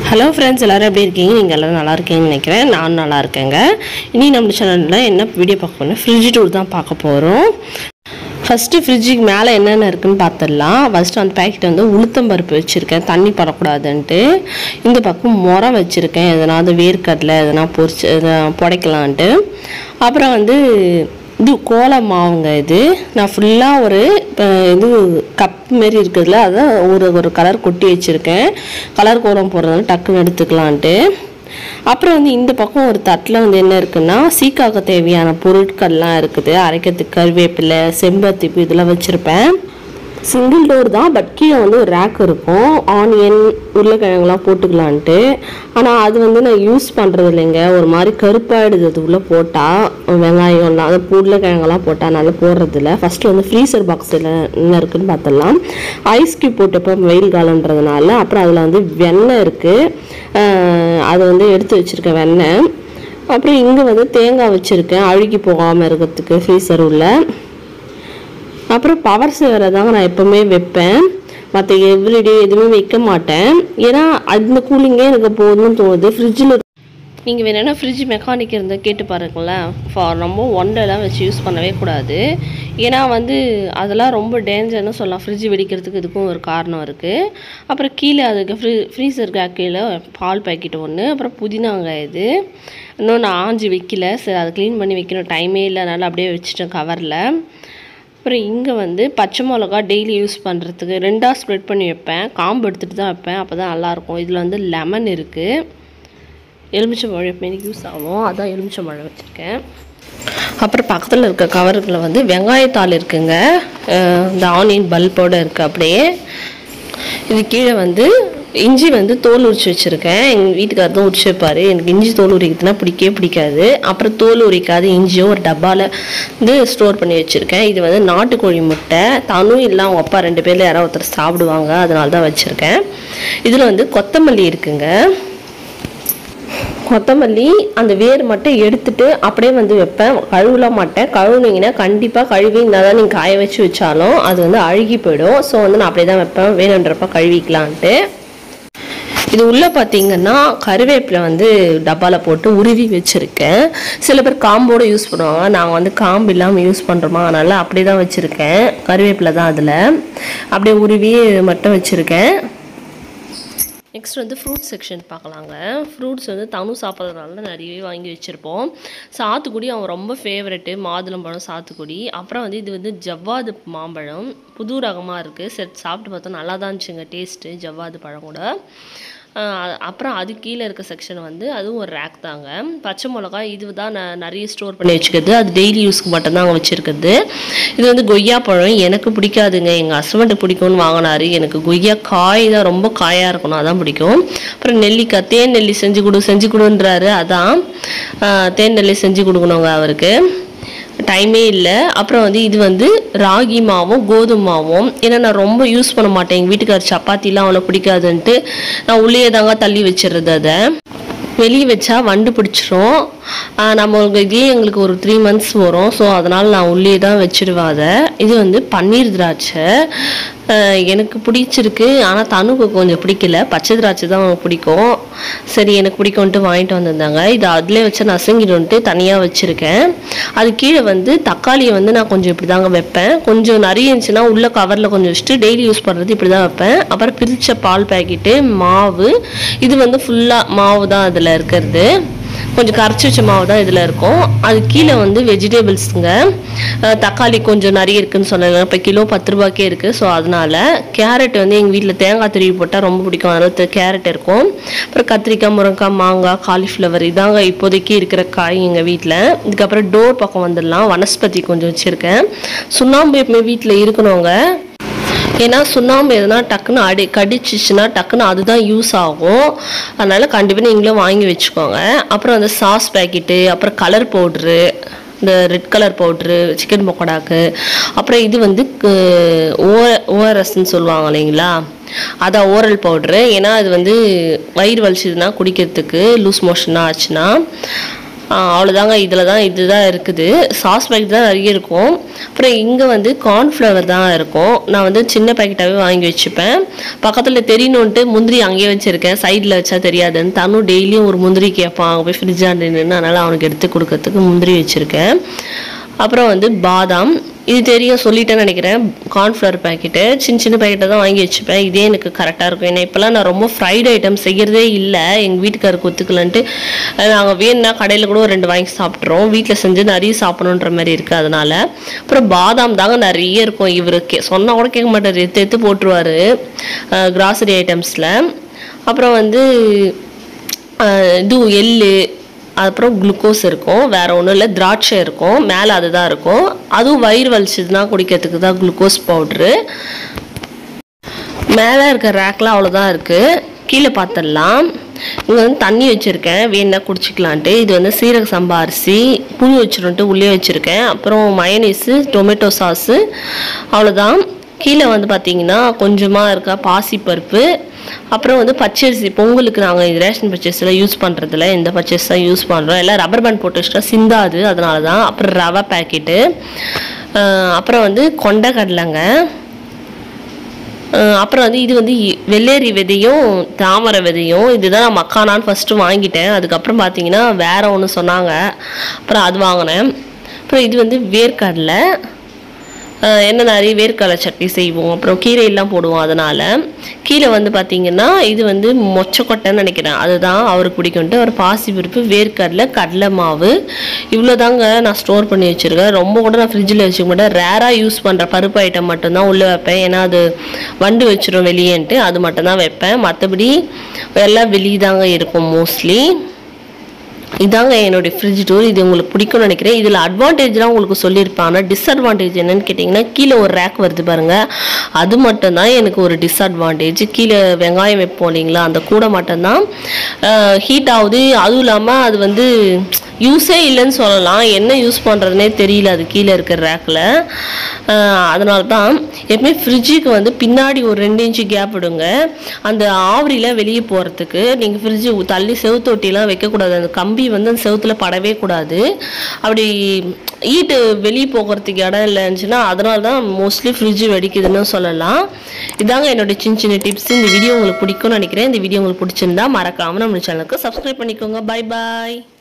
hello friends எல்லோரும் எப்படி இருக்கீங்க நீங்கள் எல்லோரும் நல்லா இருக்கீங்கன்னு நினைக்கிறேன் நானும் நல்லா இருக்கேங்க இனி நம்ம சேனலில் என்ன வீடியோ பார்க்க போறோம் ஃப்ரிட்ஜ் டூர் தான் பார்க்க போகிறோம் ஃபஸ்ட்டு ஃப்ரிட்ஜுக்கு மேலே என்னென்ன இருக்குன்னு பார்த்துடலாம் ஃபஸ்ட்டு அந்த பேக்கெட் வந்து உளுத்தம் பருப்பு வச்சுருக்கேன் தண்ணி படக்கூடாதுன்ட்டு இந்த பக்கம் முறம் வச்சுருக்கேன் எதனாவது வேர்க்கடலை எதனா பொரிச்சு எதனா புடைக்கலான்ட்டு அப்புறம் வந்து இது கோலம் மாவுங்க இது நான் ஃபுல்லாக ஒரு அஹ், இது கப் மாரி இருக்குதுல அதான் ஒரு ஒரு கலர் கொட்டி வச்சுருக்கேன் கலர் கோலம் போடுறதுனால டக்குன்னு எடுத்துக்கலான்ட்டு அப்புறம் வந்து இந்த பக்கம் ஒரு தட்டில் வந்து என்ன இருக்குன்னா சீக்காக்க தேவையான பொருட்கள்லாம் இருக்குது அரைக்கிறதுக்கு கருவேப்பிலை செம்பருத்திப்பு இதெல்லாம் வச்சுருப்பேன் சிங்கிள் டோர் தான் பட் கீழே வந்து ஒரு ரேக் இருக்கும் ஆனியன் உருளைக்கிழங்குலாம் போட்டுக்கலான்ட்டு ஆனால் அது வந்து நான் யூஸ் பண்ணுறது இல்லைங்க ஒரு மாதிரி கருப்பாயிடுது அது உள்ளே போட்டால் வெங்காயம்லாம் அது உருளைக்கிழங்கெல்லாம் போட்டால் நல்லா போடுறது இல்லை ஃபஸ்ட்டு வந்து ஃப்ரீசர் பாக்ஸில் என்ன இருக்குன்னு பார்த்துடலாம் ஐஸ் கியூப் போட்டப்போ வெயில் காலன்றதுனால அப்புறம் அதில் வந்து வெண்ணெய் இருக்குது அதை வந்து எடுத்து வச்சுருக்கேன் வெண்ணெய் அப்புறம் இங்கே வந்து தேங்காய் வச்சுருக்கேன் அழுகி போகாமல் இருக்கிறதுக்கு ஃப்ரீசர் உள்ள அப்புறம் பவர் சேவரை தாங்க நான் எப்போவுமே வைப்பேன் மற்ற எவ்ரிடே எதுவுமே வைக்க மாட்டேன் ஏன்னா அந்த கூலிங்கே எனக்கு போதும்னு தோணுது ஃப்ரிட்ஜில் நீங்கள் வேணும்னா ஃப்ரிட்ஜ் மெக்கானிக் இருந்தால் கேட்டு பாருங்களேன் ஃபார் ரொம்ப ஒண்டெல்லாம் வச்சு யூஸ் பண்ணவே கூடாது ஏன்னா வந்து அதெல்லாம் ரொம்ப டேஞ்சர்னு சொல்லலாம் ஃப்ரிட்ஜ் வெடிக்கிறதுக்கு இதுக்கும் ஒரு காரணம் இருக்குது அப்புறம் கீழே அதுக்கு ஃப்ரீ ஃப்ரீசருக்கு கீழே பால் பாக்கெட் ஒன்று அப்புறம் புதினாங்க இது இன்னும் நான் ஆஞ்சி வைக்கல சரி அதை க்ளீன் பண்ணி வைக்கணும் டைமே இல்லை அதனால் அப்படியே வச்சுட்டேன் கவரில் அப்புறம் இங்கே வந்து பச்சை மிளகா டெய்லி யூஸ் பண்ணுறதுக்கு ரெண்டாக ஸ்ப்ரெட் பண்ணி வைப்பேன் காம்பு எடுத்துகிட்டு தான் வைப்பேன் அப்போ தான் நல்லாயிருக்கும் இதில் வந்து லெமன் இருக்குது எலுமிச்சை பழம் எப்பவுமே யூஸ் ஆகும் அதான் எலுமிச்சை பழம் வச்சுருக்கேன் அப்புறம் பக்கத்தில் இருக்க கவருக்குள்ள வந்து வெங்காயத்தாள் இருக்குங்க அஹ் இந்த ஆனியன் பல்போடு இருக்குது அப்படியே இது கீழே வந்து இஞ்சி வந்து தோல் உரிச்சு வச்சுருக்கேன் எங்கள் வீட்டுக்காரர் தான் உரிச்சு வைப்பார் எனக்கு இஞ்சி தோல் உரிக்கிறதுனா பிடிக்கவே பிடிக்காது அப்புறம் தோல் உரிக்காத இஞ்சியோ ஒரு டப்பாவில் வந்து ஸ்டோர் பண்ணி வச்சுருக்கேன் இது வந்து நாட்டுக்கோழி முட்டை தனும் இல்லை அவங்க அப்பா ரெண்டு பேரில் யாராவது ஒருத்தர் சாப்பிடுவாங்க அதனால தான் வச்சுருக்கேன் இதில் வந்து கொத்தமல்லி இருக்குங்க கொத்தமல்லி அந்த வேர் மட்டும் எடுத்துட்டு அப்படியே வந்து வைப்பேன் கழுவல மாட்டேன் கழுவுனீங்கன்னா கண்டிப்பாக கழுவி இருந்தால் தான் நீங்கள் காய வச்சு வச்சாலும் அது வந்து அழுகி போயிடும் ஸோ வந்து நான் அப்படியே தான் வைப்பேன் வேணுன்றப்ப கழுவிக்கலான்ட்டு இது உள்ளே பார்த்தீங்கன்னா கருவேப்பிலை வந்து டப்பாவில் போட்டு உருவி வச்சுருக்கேன் சில பேர் காம்போடு யூஸ் பண்ணுவாங்க நாங்கள் வந்து காம்பு இல்லாமல் யூஸ் பண்ணுறோமா அதனால் அப்படியே தான் வச்சுருக்கேன் கருவேப்பிலை தான் அதில் அப்படியே உருவி மட்டும் வச்சுருக்கேன் நெக்ஸ்ட் வந்து ஃப்ரூட் செக்ஷன் பார்க்கலாங்க ஃப்ரூட்ஸ் வந்து தனு சாப்பிட்றதுனால நிறையவே வாங்கி வச்சுருப்போம் சாத்துக்குடி அவன் ரொம்ப ஃபேவரெட்டு மாதுளம்பழம் சாத்துக்குடி அப்புறம் வந்து இது வந்து ஜவ்வாது மாம்பழம் புது ரகமாக இருக்குது சரி சாப்பிட்டு பார்த்தோம் நல்லா தான் இருந்துச்சுங்க டேஸ்ட்டு ஜவ்வாது பழம் கூட ஆஹ் அப்புறம் அது கீழே இருக்க செக்ஷன் வந்து அதுவும் ஒரு ரேக் தாங்க பச்சை மிளகா இது தான் நான் நிறைய ஸ்டோர் பண்ணி வச்சுக்கிறது அது டெய்லி யூஸ்க்கு மட்டும்தான் அங்கே வச்சுருக்குது இது வந்து கொய்யா பழம் எனக்கு பிடிக்காதுங்க எங்கள் ஹஸ்பண்டுக்கு பிடிக்கும்னு வாங்கினாரு எனக்கு கொய்யா காய் தான் ரொம்ப காயாக இருக்கணும் அதான் பிடிக்கும் அப்புறம் நெல்லிக்காய் தேன் நெல்லி செஞ்சு கொடு செஞ்சு கொடுன்றாரு அதான் ஆஹ் தேன் நெல்லி செஞ்சு கொடுக்கணுங்க அவருக்கு டைமே இல்லை அப்புறம் வந்து இது வந்து ராகி மாவும் கோதுமை மாவும் ஏன்னா நான் ரொம்ப யூஸ் பண்ண மாட்டேன் எங்கள் வீட்டுக்கார் சப்பாத்திலாம் அவ்வளோ பிடிக்காதுன்ட்டு நான் உள்ளே தாங்க தள்ளி வச்சிடுறது அதை வெளியே வச்சா வண்டு பிடிச்சிரும் ஆஹ் நம்ம இதே எங்களுக்கு ஒரு த்ரீ மந்த்ஸ் வரும் ஸோ அதனால் நான் உள்ளே தான் வச்சிடுவேன் அதை இது வந்து பன்னீர் திராட்சை ஆஹ் எனக்கு பிடிச்சிருக்கு ஆனால் தனுக்கு கொஞ்சம் பிடிக்கல பச்சை திராட்சை தான் அவனுக்கு பிடிக்கும் சரி எனக்கு பிடிக்கும்ன்ட்டு வாங்கிட்டு வந்திருந்தாங்க இது அதிலே வச்சு நசுங்கிடும்ட்டு தனியாக வச்சுருக்கேன் அது கீழே வந்து தக்காளியை வந்து நான் கொஞ்சம் இப்படி தாங்க வைப்பேன் கொஞ்சம் நிறைய இருந்துச்சுன்னா உள்ள கவரில் கொஞ்சம் வச்சுட்டு டெய்லி யூஸ் பண்ணுறது இப்படி தான் வைப்பேன் அப்புறம் பிரித்த பால் பாக்கெட்டு மாவு இது வந்து ஃபுல்லாக மாவு தான் அதில் இருக்கிறது கொஞ்சம் கரைச்சி வச்ச மாவு தான் இதில் இருக்கும் அது கீழே வந்து வெஜிடபிள்ஸுங்க தக்காளி கொஞ்சம் நிறைய இருக்குன்னு சொன்னாங்க இப்போ கிலோ பத்து ரூபாய்க்கே இருக்குது ஸோ அதனால கேரட் வந்து எங்கள் வீட்டில் தேங்காய் திருவி போட்டால் ரொம்ப பிடிக்கும் அதனால கேரட் இருக்கும் அப்புறம் கத்திரிக்காய் முருங்கைக்காய் மாங்காய் காலிஃப்ளவர் இதாங்க இப்போதைக்கு இருக்கிற காய் எங்கள் வீட்டில் இதுக்கப்புறம் டோர் பக்கம் வந்துடலாம் வனஸ்பதி கொஞ்சம் வச்சுருக்கேன் சுண்ணாம்பு எப்பவுமே வீட்டில் இருக்கணுங்க ஏன்னா சுண்ணாம்பு எதுனா டக்குன்னு அடி கடிச்சிச்சுன்னா டக்குன்னு அதுதான் யூஸ் ஆகும் அதனால் கண்டிப்பாக நீங்களும் வாங்கி வச்சுக்கோங்க அப்புறம் அந்த சாஸ் பேக்கெட்டு அப்புறம் கலர் பவுட்ரு இந்த ரெட் கலர் பவுட்ரு சிக்கன் பக்கோடாக்கு அப்புறம் இது வந்து ஓ ஓஆர்எஸ்ன்னு சொல்லுவாங்க இல்லைங்களா அதான் ஓரல் பவுட்ரு ஏன்னா அது வந்து வயிறு வலிச்சதுன்னா குடிக்கிறதுக்கு லூஸ் மோஷனாக ஆச்சுன்னா அவ்வளோதாங்க இதில் தான் இதுதான் இருக்குது சாஸ் பேக்கெட் தான் நிறைய இருக்கும் அப்புறம் இங்கே வந்து கார்ன்ஃப்ளவர் தான் இருக்கும் நான் வந்து சின்ன பேக்கெட்டாகவே வாங்கி வச்சுப்பேன் பக்கத்தில் தெரியணுன்ட்டு முந்திரி அங்கேயே வச்சுருக்கேன் சைடில் வச்சா தெரியாதுன்னு தனும் டெய்லியும் ஒரு முந்திரி கேட்பான் அங்கே போய் ஃப்ரிட்ஜாண்டு நின்று அதனால் அவனுக்கு எடுத்து கொடுக்கறதுக்கு முந்திரி வச்சுருக்கேன் அப்புறம் வந்து பாதாம் இது தெரியும் சொல்லிட்டேன்னு நினைக்கிறேன் கார்ன்ஃப்ளவர் பேக்கெட்டு சின்ன சின்ன பேக்கெட்டை தான் வாங்கி வச்சுப்பேன் இதே எனக்கு கரெக்டாக இருக்கும் ஏன்னா இப்போலாம் நான் ரொம்ப ஃப்ரைட் ஐட்டம் செய்கிறதே இல்லை எங்கள் வீட்டுக்காருக்கு ஒத்துக்கலன்ட்டு நாங்கள் வேணும்னா கடையில் கூட ஒரு ரெண்டு வாங்கி சாப்பிட்றோம் வீட்டில் செஞ்சு நிறைய சாப்பிடணுன்ற மாதிரி இருக்குது அதனால அப்புறம் பாதாம் தாங்க நிறைய இருக்கும் இவருக்கு சொன்னால் கூட கேட்க மாட்டார் எடுத்து எடுத்து போட்டுருவாரு கிராசரி ஐட்டம்ஸில் அப்புறம் வந்து அஹ், இது எள்ளு அப்புறம் குளுக்கோஸ் இருக்கும் வேற ஒன்றும் இல்லை திராட்சை இருக்கும் மேலே அதுதான் இருக்கும் அதுவும் வயிறு வலிச்சதுன்னா குடிக்கிறதுக்கு தான் குளுக்கோஸ் பவுட்ரு மேலே இருக்க ரேக்லாம் அவ்வளோதான் இருக்குது கீழே பார்த்துடலாம் இங்கே வந்து தண்ணி வச்சுருக்கேன் வேணா குடிச்சிக்கலான்ட்டு இது வந்து சீரக சம்பா அரிசி புளி வச்சிருன்ட்டு உள்ளே வச்சுருக்கேன் அப்புறம் மயனீஸு டொமேட்டோ சாஸு அவ்வளோதான் கீழே வந்து பார்த்தீங்கன்னா கொஞ்சமாக இருக்க பாசிப்பருப்பு அப்புறம் வந்து பச்சரிசி பொங்கலுக்கு நாங்கள் இது ரேஷன் பர்ச்சேஸில் யூஸ் பண்ணுறதில்ல இந்த பர்ச்சேஸ் தான் யூஸ் பண்ணுறோம் எல்லாம் ரப்பர் பேண்ட் போட்டு வச்சுட்டா சிந்தாது அதனால தான் அப்புறம் ரவை பேக்கெட்டு அப்புறம் வந்து கொண்டை கடலைங்க அஹ் அப்புறம் வந்து இது வந்து இ- வெள்ளேரி விதையும் தாமரை விதையும் இதுதான் நான் மக்கானான்னு ஃபஸ்ட்டு வாங்கிட்டேன் அதுக்கப்புறம் பார்த்தீங்கன்னா வேற ஒன்று சொன்னாங்க அப்புறம் அது வாங்கினேன் அப்புறம் இது வந்து வேர்க்கடலை அஹ் என்ன நிறைய வேர்க்கடலை சட்னி செய்வோம் அப்புறம் கீரையெல்லாம் போடுவோம் அதனால் கீழே வந்து பார்த்தீங்கன்னா இது வந்து மொச்சக்கொட்டைன்னு நினைக்கிறேன் அதுதான் அவருக்கு பிடிக்கும்ட்டு ஒரு பாசிப்பருப்பு வேர்க்கடலை கடலை மாவு இவ்வளோதாங்க நான் ஸ்டோர் பண்ணி வச்சுருக்கேன் ரொம்ப கூட நான் ஃப்ரிட்ஜில் வச்சுக்க மாட்டேன் ரேராக யூஸ் பண்ணுற பருப்பு ஐட்டம் மட்டும்தான் உள்ளே வைப்பேன் ஏன்னா அது வண்டு வச்சிரும் வெளியேன்ட்டு அது மட்டும்தான் வைப்பேன் மற்றபடி எல்லாம் வெளியே தாங்க இருக்கும் மோஸ்ட்லி இதாங்க என்னுடைய ஃப்ரிட்ஜ் டூர் இது உங்களுக்கு பிடிக்கும்னு நினைக்கிறேன் இதில் அட்வான்டேஜ்லாம் உங்களுக்கு சொல்லியிருப்பேன் ஆனால் டிஸ்அட்வான்டேஜ் என்னன்னு கேட்டிங்கன்னா கீழே ஒரு ரேக் வருது பாருங்க அது மட்டும்தான் எனக்கு ஒரு டிஸ்அட்வான்டேஜ் கீழே வெங்காயம் வைப்போம் இல்லைங்களா அந்த கூடை மட்டும்தான் ஹீட் ஆகுது அதுவும் இல்லாமல் அது வந்து யூஸே இல்லைன்னு சொல்லலாம் என்ன யூஸ் பண்ணுறதுனே தெரியல அது கீழே இருக்கிற ரேக்கில் அதனால தான் எப்பவுமே ஃப்ரிட்ஜுக்கு வந்து பின்னாடி ஒரு ரெண்டு இன்ச்சு கேப் விடுங்க அந்த ஆவரிலாம் வெளியே போகிறதுக்கு நீங்கள் ஃப்ரிட்ஜு தள்ளி செவுத்து ஒட்டிலாம் வைக்கக்கூடாது அந்த கம்பி வந்து அந்த செவுத்துல படவே கூடாது அப்படி ஈட்டு வெளியே போகிறதுக்கு இடம் இல்லைன்னுச்சுன்னா அதனால தான் மோஸ்ட்லி ஃப்ரிட்ஜு வெடிக்குதுன்னு சொல்லலாம் இதாங்க என்னோட சின்ன சின்ன டிப்ஸ் இந்த வீடியோ உங்களுக்கு பிடிக்கும்னு நினைக்கிறேன் இந்த வீடியோ உங்களுக்கு பிடிச்சிருந்தா மறக்காமல் நம்ம சேனலுக்கு சப்ஸ்கிரைப் பண்ணிக்கோங்க பை பாய்